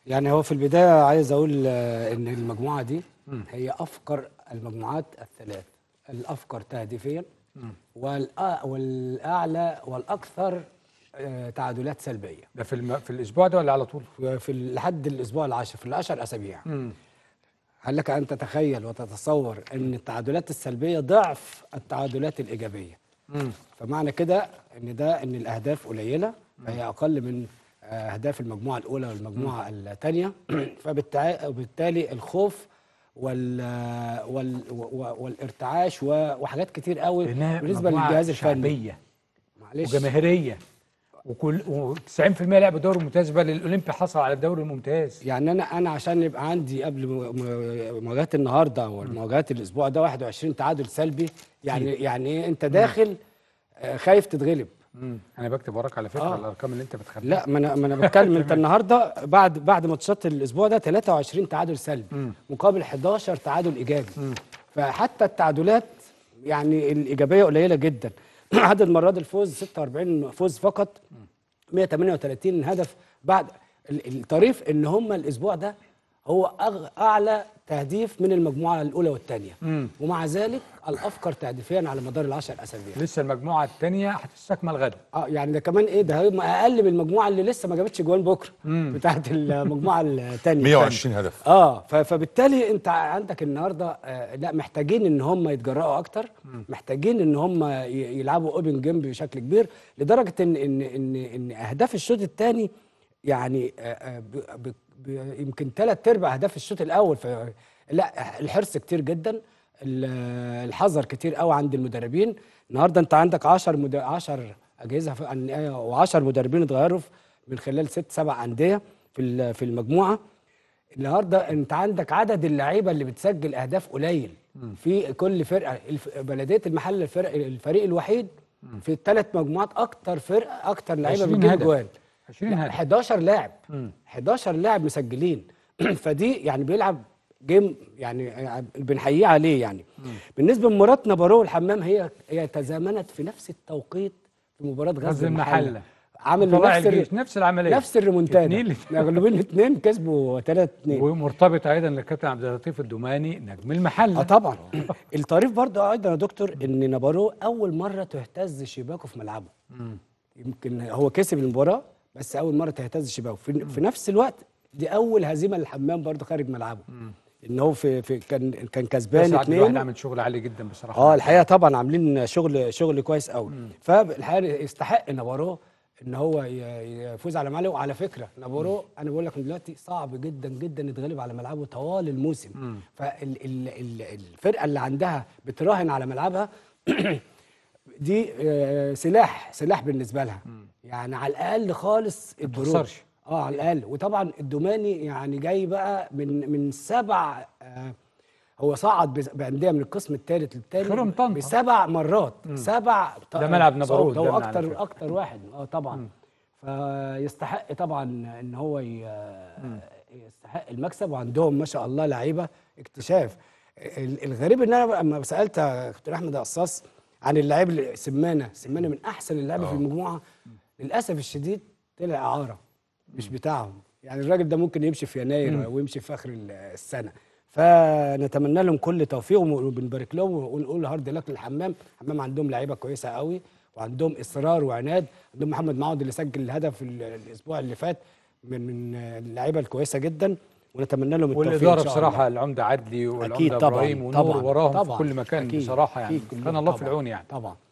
يعني هو في البدايه عايز اقول آه، ان المجموعه دي هي افقر المجموعات الثلاث الافقر تهديفيا والأ- والاعلى والاكثر آه، تعادلات سلبيه ده في الم... في الاسبوع ده ولا على طول؟ في ال- لحد الاسبوع العاشر في العشر اسابيع هل لك ان تتخيل وتتصور ان التعادلات السلبيه ضعف التعادلات الايجابيه فمعنى كده ان ده ان الاهداف قليله فهي اقل من آه، اهداف المجموعه الاولى والمجموعه الثانيه فبالتالي الخوف وال وال و- والارتعاش و- وحاجات كتير قوي لأنها بالنسبه مجموعة للجهاز الفني شعبيه معلش وجماهيريه وكل و90% لعب الدوري الممتاز بل الاولمبي حصل على الدوري الممتاز يعني انا انا عشان يبقى عندي قبل م- م- مواجهات النهارده والمواجهات الاسبوع ده 21 تعادل سلبي يعني يعني ايه انت داخل آه، خايف تتغلب مم. انا بكتب وراك على فكره آه. الارقام اللي انت بتخبيها لا ما انا ما انا بتكلم انت النهارده بعد بعد ماتشات الاسبوع ده 23 تعادل سلبي مقابل 11 تعادل ايجابي فحتى التعادلات يعني الايجابيه قليله جدا عدد مرات الفوز 46 فوز فقط 138 هدف بعد ال- الطريف ان هم الاسبوع ده هو أغ- اعلى تهديف من المجموعه الاولى والثانيه ومع ذلك الافقر تهديفيا على مدار العشر اسابيع لسه المجموعه الثانيه هتستكمل غدا اه يعني ده كمان ايه ده هم اقل من المجموعه اللي لسه ما جابتش جوان بكره بتاعت المجموعه الثانيه 120 هدف اه ف- فبالتالي انت عندك النهارده آه لا محتاجين ان هم يتجرأوا اكتر محتاجين ان هم ي- يلعبوا اوبن جيم بشكل كبير لدرجه ان ان ان, إن اهداف الشوط الثاني يعني آه آه ب- ب- ب- يمكن ثلاث ارباع اهداف الشوط الاول ف لا الحرص كتير جدا ال- الحذر كتير قوي عند المدربين النهارده انت عندك 10 مد... 10 اجهزه فنيه و10 مدربين اتغيروا في- من خلال ست سبع انديه في ال- في المجموعه النهارده انت عندك عدد اللعيبه اللي بتسجل اهداف قليل في كل فرقه الف... بلديه المحل الفرق الفريق الوحيد في الثلاث مجموعات اكتر فرقه اكتر لعيبه 20 بتجيب هدف. جوان 20 لا، هدف 11 لاعب 11 لاعب مسجلين فدي يعني بيلعب جيم يعني بنحييه عليه يعني بالنسبه لمباراه نابارو والحمام هي هي تزامنت في نفس التوقيت في مباراه غزل غزل المحلة. المحله عامل وطلائع نفس الر- الجيش، نفس العمليه نفس الريمونتادا اتنين- مغلوبين الاثنين كسبوا 3 2 ومرتبط ايضا للكابتن عبد اللطيف الدوماني نجم المحل اه طبعا الطريف برضه ايضا يا دكتور ان نابارو اول مره تهتز شباكه في ملعبه يمكن هو كسب المباراه بس اول مره تهتز شباكه في, في نفس الوقت دي اول هزيمه للحمام برضه خارج ملعبه ان هو في, في كان كان كسبان بس عبد الواحد اثنين عامل شغل عالي جدا بصراحه اه الحقيقه طبعا عاملين شغل شغل كويس قوي فالحقيقه يستحق نابارو ان هو ي- يفوز على ملعبه وعلى فكره نابارو انا بقول لك من دلوقتي صعب جدا جدا يتغلب على ملعبه طوال الموسم فالفرقه اللي عندها بتراهن على ملعبها دي آه، سلاح سلاح بالنسبه لها يعني على الاقل خالص الدروب تخسرش. اه على الاقل وطبعا الدوماني يعني جاي بقى من من سبع آه هو صعد بس- بانديه من القسم الثالث للثاني خيرهم طنطا. بسبع مرات سبع ط- ده ملعب نابارو صعود. هو قدامنا على اكتر فكرة. اكتر واحد اه طبعا فيستحق طبعا ان هو ي- يستحق المكسب وعندهم ما شاء الله لعيبه اكتشاف ال- الغريب ان انا لما سالت يا كابتن احمد قصاص عن اللاعب اللي- سمانه سمانه من احسن اللعيبه في المجموعه للاسف الشديد طلع اعاره مش بتاعهم يعني الراجل ده ممكن يمشي في يناير ويمشي في اخر ال- السنه فنتمنى لهم كل توفيق وبنبارك لهم ونقول هارد لك للحمام الحمام عندهم لعيبه كويسه قوي وعندهم اصرار وعناد عندهم محمد معوض اللي سجل الهدف ال- الاسبوع اللي فات من من اللعيبه الكويسه جدا ونتمنى لهم التوفيق والاداره إن شاء بصراحه الله. العمده عدلي أكيد والعمده طبعاً، ابراهيم ونور طبعاً، وراهم في طبعاً، كل مكان أكيد، بصراحه يعني أكيد كان كلهم الله في طبعاً، العون يعني طبعا